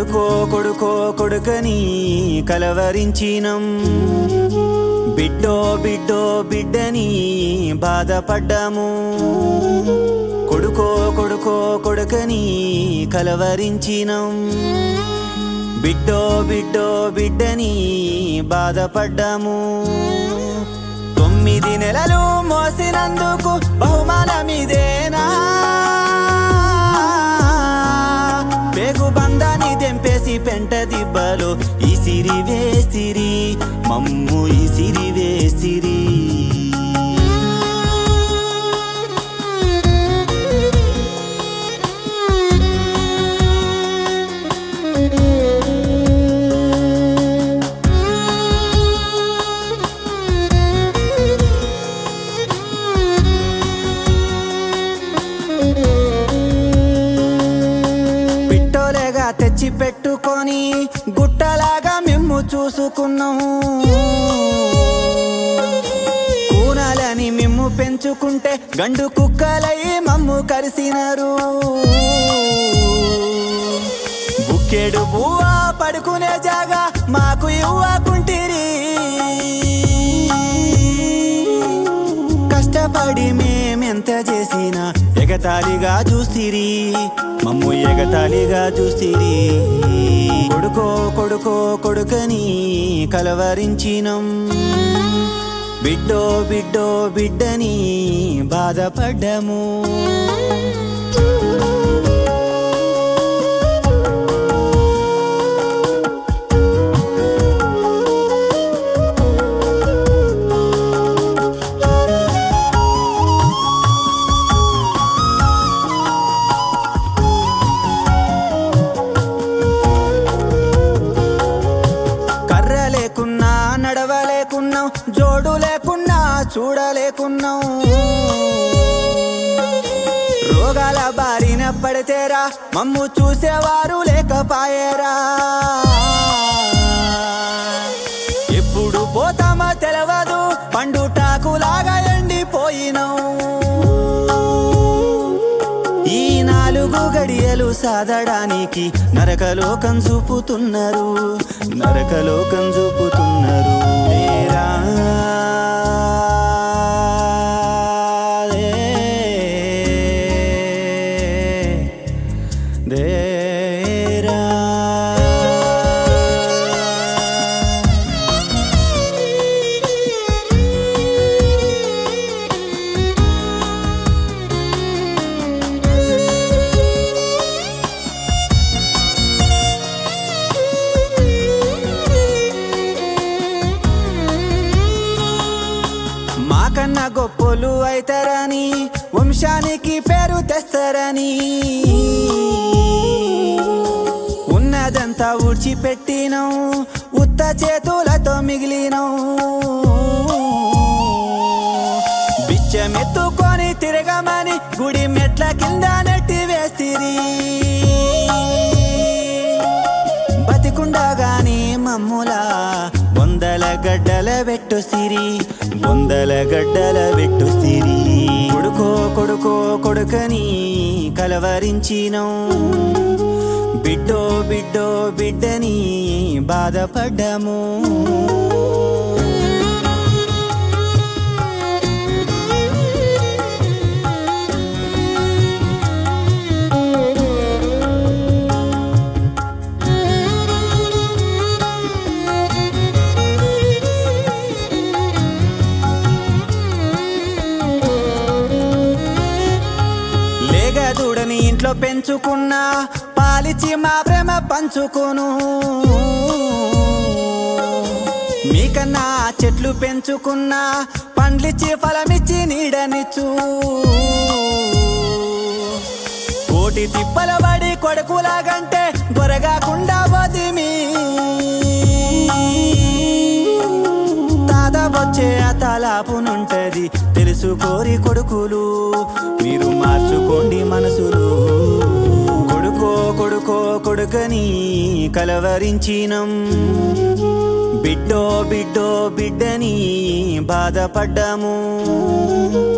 కొడుకో కొడుకో కొడుకని కలవరించినం బిడ్డో బిడ్డో బిడ్డని బాధపడ్డాము కొడుకో కొడుకో కొడుకని కలవరించినం బిడ్డో బిడ్డో బిడ్డని బాధపడ్డాము తొమ్మిది నెలలు మోసినందుకు బహుమానమిదేనా పేగు బంధాన్ని తెంపేసి పెంట దిబ్బలు ఈ సిరి వేసిరి మమ్ము ఈ సిరి వేసిరి పిట్టోలేగా తెచ్చి పెట్టుకొని గుట్టలాగా మిమ్ము చూసుకున్నాం కూనాలని మిమ్ము పెంచుకుంటే గండు కుక్కలై మమ్ము కరిసినారు బుక్కెడు బువ్వా పడుకునే జాగా మాకు ఇవ్వకుంటిరి కష్టపడి మేమెంత చేసినా ఎగతాళిగా చూసిరి మమ్ము ఎగతాళిగా చూసిరి కొడుకో కొడుకో కొడుకని కలవరించినం బిడ్డో బిడ్డో బిడ్డని బాధపడ్డము కర్ర లేకున్నా నడవలేకున్నాం జోడు లేకున్నా చూడలేకున్నాం రోగాల బారిన పడితేరా మమ్ము చూసేవారు లేకపాయేరా ఎప్పుడు పోతామో తెలవదు పండుటాకులాగా ఎండిపోయినాం ఈ నాలుగు గడియలు సాధడానికి నరకలోకం చూపుతున్నారు నరకలోకం చూపుతున్నారు లేరా దే, దేరా. మాకన్నా గొప్పలు అవుతారని వంశానికి పేరు తెస్తారని ఉన్నదంతా ఊడ్చిపెట్టినం ఉత్త చేతులతో మిగిలినం బిచ్చమెత్తుకొని తిరగమని గుడి మెట్ల కింద నెట్టి వేస్తిరి బతికుండగాని మమ్ములా బొందల గడ్డల పెట్టు సిరి బొందల గడ్డల పెట్టు సిరి కొడుకో కొడుకో కొడుకని కలవరించినం బిడ్డో బిడ్డో బిడ్డని బాధపడ్డాము లేగదూడని ఇంట్లో పెంచుకున్నా పాలిచి మా ప్రేమ పంచుకోను మీకన్నా చెట్లు పెంచుకున్నా పండ్లిచ్చి ఫలమిచ్చి నీడనిచ్చు కోటి తిప్పల పడి కొడుకులాగంటే గొరగాకుండా వదిమి తాత వచ్చే ఆ తలాపునుంటది తెలుసుకోరి కొడుకులు మీరు మార్చుకోండి మనసులు కొడుకో కొడుకో కొడుకని కలవరించినం బిడ్డో బిడ్డో బిడ్డని బాధపడ్డాము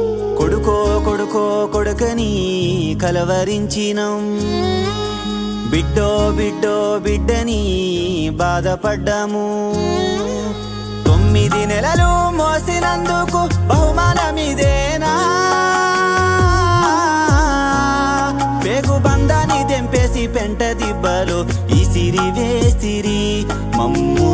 కొడుకో కొడుకో కొడుకని కలవరించినం బిడ్డో బిడ్డో బిడ్డని బాధపడ్డాము తొమ్మిది నెలలు మోసినందుకు బహుమానమిదేనా పేగు బంధాన్ని తెంపేసి పెంట దిబ్బలు ఈ సిరి వేసిరి మమ్ము